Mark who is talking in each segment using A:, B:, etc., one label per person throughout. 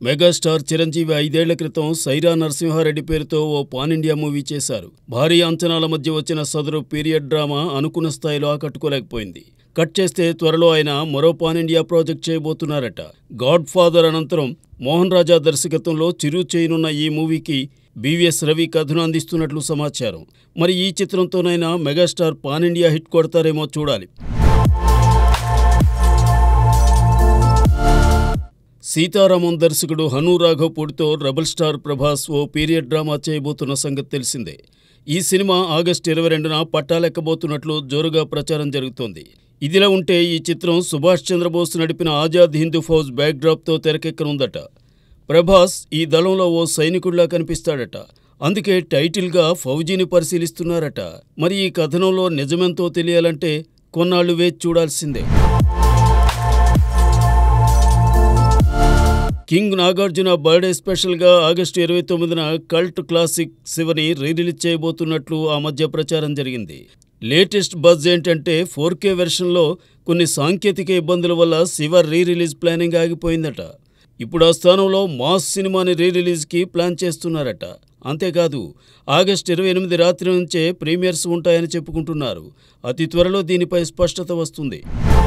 A: megastar Chiranjeevi ఐదేళ్ల క్రితం సైరా నరసింహారెడ్డి పేరుతో ఓ పాన్ ఇండియా మూవీ చేశారు భారీ అంచనాల మధ్య వచ్చిన సదరు పీరియడ్ డ్రామా అనుకున్న స్థాయిలో ఆకట్టుకోలేకపోయింది కట్ చేస్తే త్వరలో ఆయన మరో పాన్ ఇండియా ప్రాజెక్ట్ చేయబోతున్నారట గాడ్ ఫాదర్ అనంతరం మోహన్ రాజా దర్శకత్వంలో చిరు చేయనున్న ఈ మూవీకి బీవీఎస్ రవి కథను అందిస్తున్నట్లు సమాచారం మరి ఈ చిత్రంతోనైనా మెగాస్టార్ పాన్ ఇండియా హిట్ కొడతారేమో చూడాలి సీతారామం దర్శకుడు హను రాఘవ్పూడితో రెబల్ స్టార్ ప్రభాస్ ఓ పీరియడ్ డ్రామా చేయబోతున్న సంగతి తెలిసిందే ఈ సినిమా ఆగస్టు ఇరవై రెండున పట్టాలెక్కబోతున్నట్లు జోరుగా ప్రచారం జరుగుతోంది ఇదిలా ఉంటే ఈ చిత్రం సుభాష్ చంద్రబోస్ నడిపిన ఆజాద్ హిందూ ఫౌజ్ బ్యాక్డ్రాప్తో తెరకెక్కనుందట ప్రభాస్ ఈ దళంలో ఓ సైనికుడిలా కనిపిస్తాడట అందుకే టైటిల్గా ఫౌజీని పరిశీలిస్తున్నారట మరి ఈ కథనంలో నిజమెంతో తెలియాలంటే కొన్నాళ్లు వేచి చూడాల్సిందే కింగ్ నాగార్జున బర్త్డే స్పెషల్గా ఆగస్టు ఇరవై తొమ్మిదిన కల్ట్ క్లాసిక్ శివని రీ రిలీజ్ చేయబోతున్నట్లు ఆ మధ్య ప్రచారం జరిగింది లేటెస్ట్ బజ్ ఏంటంటే ఫోర్ కే వెర్షన్లో కొన్ని సాంకేతిక ఇబ్బందుల వల్ల శివ రీ రిలీజ్ ప్లానింగ్ ఆగిపోయిందట ఇప్పుడు ఆ స్థానంలో మాస్ సినిమాని రీ రిలీజ్కి ప్లాన్ చేస్తున్నారట అంతేకాదు ఆగస్టు ఇరవై ఎనిమిది రాత్రి నుంచే ప్రీమియర్స్ ఉంటాయని చెప్పుకుంటున్నారు అతి త్వరలో దీనిపై స్పష్టత వస్తుంది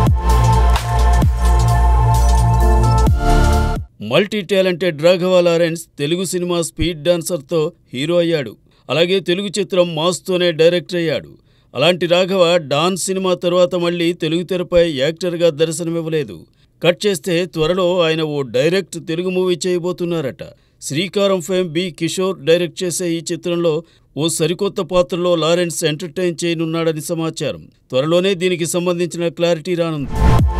A: multi talented Raghava Lawrence Telugu cinema speed డాన్సర్తో హీరో అయ్యాడు అలాగే తెలుగు చిత్రం మాస్తోనే డైరెక్టర్ అయ్యాడు అలాంటి రాఘవ డాన్స్ సినిమా తరువాత మళ్ళీ తెలుగు తెరపై యాక్టర్గా దర్శనమివ్వలేదు కట్ చేస్తే త్వరలో ఆయన ఓ డైరెక్ట్ తెలుగు మూవీ చేయబోతున్నారట Sreekaram fame B Kishore direct చేసే ఈ చిత్రంలో ఓ సరికొత్త పాత్రలో లారెన్స్ ఎంటర్టైన్ చేయనున్నాడని సమాచారం త్వరలోనే దీనికి సంబంధించిన క్లారిటీ రానుంది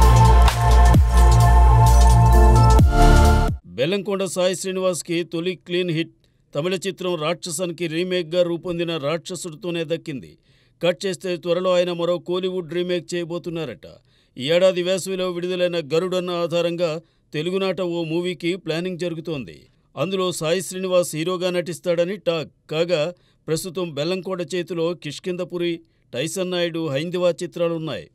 A: బెల్లంకొండ సాయి శ్రీనివాస్కి తొలి క్లీన్ హిట్ తమిళ చిత్రం రాక్షసన్కి రీమేక్గా రూపొందిన రాక్షసుడితోనే దక్కింది కట్ చేస్తే త్వరలో ఆయన మరో కోలీవుడ్ రీమేక్ చేయబోతున్నారట ఈ ఏడాది వేసవిలో విడుదలైన గరుడన్న ఆధారంగా తెలుగునాట ఓ మూవీకి ప్లానింగ్ జరుగుతోంది అందులో సాయి శ్రీనివాస్ హీరోగా నటిస్తాడని టాక్ కాగా ప్రస్తుతం బెల్లంకొండ చేతిలో కిష్కిందపురి టైసన్ నాయుడు హైందవా చిత్రాలున్నాయి